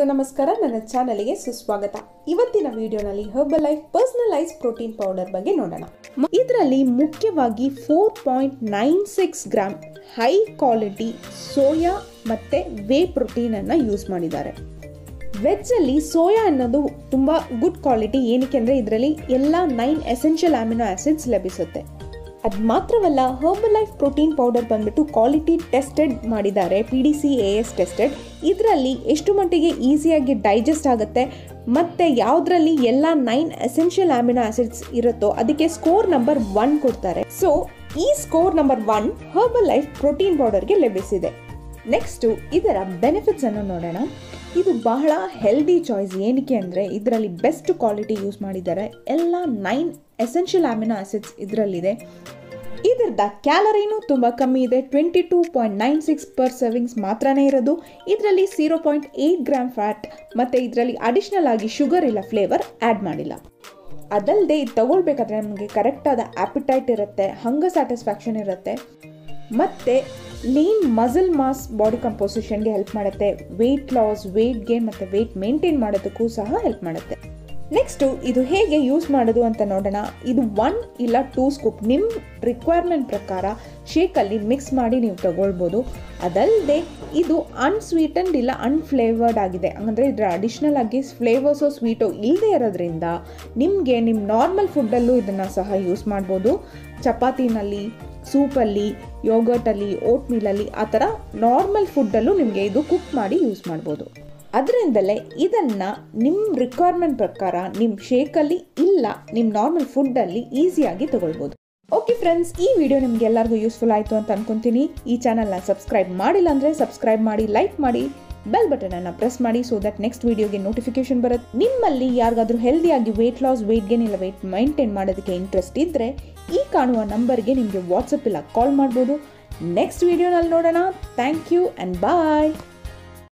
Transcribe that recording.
ಎಲ್ರಿಗೂ ನಮಸ್ಕಾರ ನನ್ನ ಚಾನಲ್ಗೆ ಸುಸ್ವಾಗತ ಇವತ್ತಿನ ವಿಡಿಯೋನಲ್ಲಿ Herbalife personalise protein powder ಬಗ್ಗೆ ನೋಡೋಣ ಇದರಲ್ಲಿ ಮುಖ್ಯವಾಗಿ four point nine six gram high quality soya ಮತ್ತು ವೇ ಪ್ರೋಟೀನನ್ನು ಯೂಸ್ ಮಾಡಿದ್ದಾರೆ ವೆಜ್ಜಲ್ಲಿ ಸೋಯಾ ಅನ್ನೋದು ತುಂಬ ಗುಡ್ ಕ್ವಾಲಿಟಿ ಏನಕ್ಕೆ ಅಂದರೆ ಇದರಲ್ಲಿ ಎಲ್ಲ ನೈನ್ ಎಸೆನ್ಷಿಯಲ್ ಅಮಿನೋ ಆಸಿಡ್ಸ್ ಲಭಿಸುತ್ತೆ ಅದು ಮಾತ್ರವಲ್ಲ ಹರ್ಬಲ್ ಲೈಫ್ ಪ್ರೋಟೀನ್ ಪೌಡರ್ ಬಂದ್ಬಿಟ್ಟು ಕ್ವಾಲಿಟಿ ಟೆಸ್ಟೆಡ್ ಮಾಡಿದ್ದಾರೆ P D C A S tested ಇದರಲ್ಲಿ ಎಷ್ಟು ಮಟ್ಟಿಗೆ ಈಸಿಯಾಗಿ ಡೈಜೆಸ್ಟ್ ಆಗುತ್ತೆ ಮತ್ತು ಯಾವುದರಲ್ಲಿ ಎಲ್ಲ ನೈನ್ ಎಸೆನ್ಷಿಯಲ್ ಅಮಿನೋ ಆಸಿಡ್ಸ್ ಇರುತ್ತೋ ಅದಕ್ಕೆ ಸ್ಕೋರ್ ನಂಬರ್ ಒನ್ ಕೊಡ್ತಾರೆ ಸೊ ಈ score number one Herbalife protein ಪೌಡರ್ಗೆ ಲಭಿಸಿದೆ ನೆಕ್ಸ್ಟು ಇದರ ಬೆನಿಫಿಟ್ಸ್ ಅನ್ನು ನೋಡೋಣ ಇದು ಬಹಳ ಹೆಲ್ದಿ ಚಾಯ್ಸ್ ಏನಕ್ಕೆ ಅಂದರೆ ಇದರಲ್ಲಿ ಬೆಸ್ಟ್ ಕ್ವಾಲಿಟಿ ಯೂಸ್ ಮಾಡಿದ್ದಾರೆ ಎಲ್ಲ ನೈನ್ ಎಸೆನ್ಷಿಯಲ್ ಅಮಿನೋ ಆಸಿಡ್ಸ್ ಇದರಲ್ಲಿದೆ ಇದರದ ಕ್ಯಾಲರಿನೂ ತುಂಬ ಕಮ್ಮಿ ಇದೆ twenty two point nine six per servings ಮಾತ್ರನೇ ಇರೋದು ಇದರಲ್ಲಿ zero point eight gram fat ಮತ್ತು ಇದರಲ್ಲಿ ಅಡಿಷ್ನಲ್ ಆಗಿ ಶುಗರ್ ಇಲ್ಲ ಫ್ಲೇವರ್ ಆ್ಯಡ್ ಮಾಡಿಲ್ಲ ಅದಲ್ಲದೆ ಇದು ತಗೊಳ್ಬೇಕಾದ್ರೆ ನಮಗೆ ಕರೆಕ್ಟಾದ ಆಪಿಟೈಟ್ ಇರುತ್ತೆ ಹಂಗ ಸ್ಯಾಟಿಸ್ಫ್ಯಾಕ್ಷನ್ ಇರುತ್ತೆ ಮತ್ತು ಲೀನ್ ಮಸಲ್ ಮಾಸ್ ಬಾಡಿ ಕಂಪೋಸಿಷನ್ಗೆ ಹೆಲ್ಪ್ ಮಾಡುತ್ತೆ ವೆಯ್ಟ್ ಲಾಸ್ ವೆಯ್ಟ್ ಗೇನ್ ಮತ್ತು ವೆಯ್ಟ್ ಮೇಂಟೈನ್ ಮಾಡೋದಕ್ಕೂ ಸಹ ಹೆಲ್ಪ್ ಮಾಡುತ್ತೆ ನೆಕ್ಸ್ಟು ಇದು ಹೇಗೆ ಯೂಸ್ ಮಾಡೋದು ಅಂತ ನೋಡೋಣ ಇದು ಒನ್ ಇಲ್ಲ ಟೂ ಸ್ಕೂಪ್ ನಿಮ್ಮ ರಿಕ್ವೈರ್ಮೆಂಟ್ ಪ್ರಕಾರ ಶೇಕಲ್ಲಿ ಮಿಕ್ಸ್ ಮಾಡಿ ನೀವು ತಗೊಳ್ಬೋದು ಅದಲ್ಲದೆ ಇದು ಅನ್ಸ್ವೀಟನ್ಡ್ ಇಲ್ಲ ಅನ್ಫ್ಲೇವರ್ಡ್ ಆಗಿದೆ ಅಂದರೆ ಇದರ ಅಡಿಷ್ನಲ್ ಆಗಿ ಫ್ಲೇವರ್ಸೋ ಸ್ವೀಟೋ ಇಲ್ಲದೆ ಇರೋದ್ರಿಂದ ನಿಮಗೆ ನಿಮ್ಮ ನಾರ್ಮಲ್ ಫುಡ್ಡಲ್ಲೂ ಇದನ್ನು ಸಹ ಯೂಸ್ ಮಾಡ್ಬೋದು ಚಪಾತಿನಲ್ಲಿ ಸೂಪಲ್ಲಿ ಯೋಗರ್ಟಲ್ಲಿ ಓಟ್ ಮೀಲಲ್ಲಿ ಆ ಥರ ನಾರ್ಮಲ್ ಫುಡ್ಡಲ್ಲೂ ನಿಮಗೆ ಇದು ಕುಕ್ ಮಾಡಿ ಯೂಸ್ ಮಾಡ್ಬೋದು ಅದರಿಂದಲೇ ಇದನ್ನು ನಿಮ್ಮ ರಿಕ್ವೈರ್ಮೆಂಟ್ ಪ್ರಕಾರ ನಿಮ್ಮ ಶೇಕಲ್ಲಿ ಇಲ್ಲ ನಿಮ್ಮ ನಾರ್ಮಲ್ ಫುಡ್ಡಲ್ಲಿ ಈಸಿಯಾಗಿ ತಗೊಳ್ಬೋದು ಓಕೆ ಫ್ರೆಂಡ್ಸ್ ಈ ವಿಡಿಯೋ ನಿಮ್ಗೆ ಎಲ್ಲರಿಗೂ ಯೂಸ್ಫುಲ್ ಆಯಿತು ಅಂತ ಅನ್ಕೊಂತೀನಿ ಈ ಚಾನಲ್ನ ಸಬ್ಸ್ಕ್ರೈಬ್ ಮಾಡಿಲ್ಲ ಅಂದರೆ ಸಬ್ಸ್ಕ್ರೈಬ್ ಮಾಡಿ ಲೈಕ್ ಮಾಡಿ ಬೆಲ್ ಬಟನ್ ಅನ್ನು ಪ್ರೆಸ್ ಮಾಡಿ ಸೊ ದಟ್ ನೆಕ್ಸ್ಟ್ ವಿಡಿಯೋಗೆ ನೋಟಿಫಿಕೇಶನ್ ಬರುತ್ತೆ ನಿಮ್ಮಲ್ಲಿ ಯಾರಿಗಾದ್ರೂ ಹೆಲ್ದಿಯಾಗಿ ವೆಯ್ಟ್ ಲಾಸ್ ವೆಯ್ಟ್ ಗೇನ್ ಇಲ್ಲ ವೆಯ್ಟ್ ಮೈಂಟೈನ್ ಮಾಡೋದಕ್ಕೆ ಇಂಟ್ರೆಸ್ಟ್ ಇದ್ದರೆ ಈ ಕಾಣುವ ನಂಬರ್ಗೆ ನಿಮಗೆ ವಾಟ್ಸಪ್ ಇಲ್ಲ ಕಾಲ್ ಮಾಡ್ಬೋದು ನೆಕ್ಸ್ಟ್ ವಿಡಿಯೋನಲ್ಲಿ ನೋಡೋಣ ಥ್ಯಾಂಕ್ ಯು ಆ್ಯಂಡ್ ಬಾಯ್